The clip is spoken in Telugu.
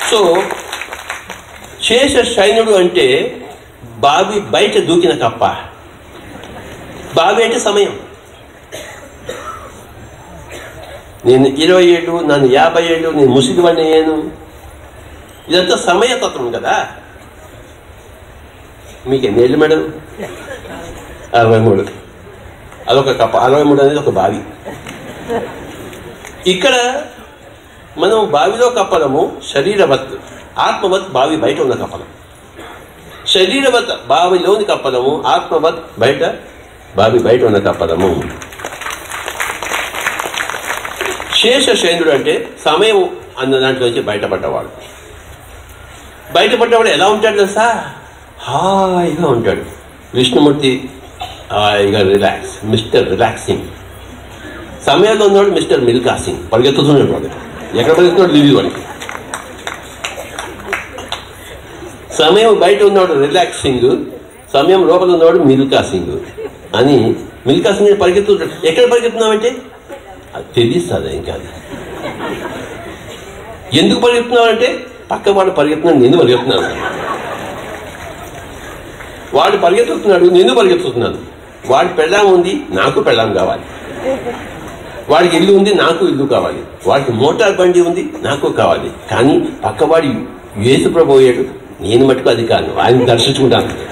సో శేష శైనుడు అంటే బావి బయట దూకిన కప్ప బావి అంటే సమయం నేను ఇరవై ఏళ్ళు నన్ను యాభై ఏళ్ళు నేను ముసిలివాడిని అయ్యాను ఇదంతా సమయతత్వం కదా మీకు ఎన్ని ఏళ్ళు మేడం అరవై మూడు అదొక కప్ప అరవై మూడు అనేది ఒక బావి ఇక్కడ మనం బావిలో కప్పలము శరీరవత్ ఆత్మవత్ బావి బయట ఉన్న కప్పలం శరీరవత్ బావిలోని కప్పలము ఆత్మవత్ బయట బావి బయట ఉన్న కప్పలము శేషశేంద్రుడు అంటే సమయం అన్న దాంట్లోంచి బయటపడ్డవాడు బయటపడ్డవాడు ఎలా ఉంటాడు తెలుసా హాయిగా ఉంటాడు విష్ణుమూర్తి హాయిగా రిలాక్స్ మిస్టర్ రిలాక్సింగ్ సమయంలో ఉన్నవాడు మిస్టర్ మిల్కా సింగ్ పరిగెత్తుతున్నాడు వాడు ఎక్కడ పరిగెత్తున్నాడు లివి వాడికి సమయం బయట ఉన్నవాడు రిలాక్సింగ్ సమయం లోపల ఉన్నవాడు మిల్కా సింగ్ అని మిల్కా సింగ్ పరిగెత్తుంటాడు ఎక్కడ పరిగెత్తున్నావంటే అది తెలుస్తుంది ఇంకా ఎందుకు పరిగెత్తున్నావంటే పక్క వాడు పరిగెత్తున్నాడు నేను పరిగెత్తున్నాను వాడు పరిగెత్తుతున్నాడు నేను పరిగెత్తుతున్నాను వాడి పెళ్ళాం ఉంది నాకు పెళ్ళాం కావాలి వాడికి ఇల్లు ఉంది నాకు ఇల్లు కావాలి వాడికి మోటార్ బండి ఉంది నాకు కావాలి కానీ పక్కవాడి యేసు ప్రభు అయ్యాడు నేను మటుకు అది కాను ఆయన దర్శించుకుంటాను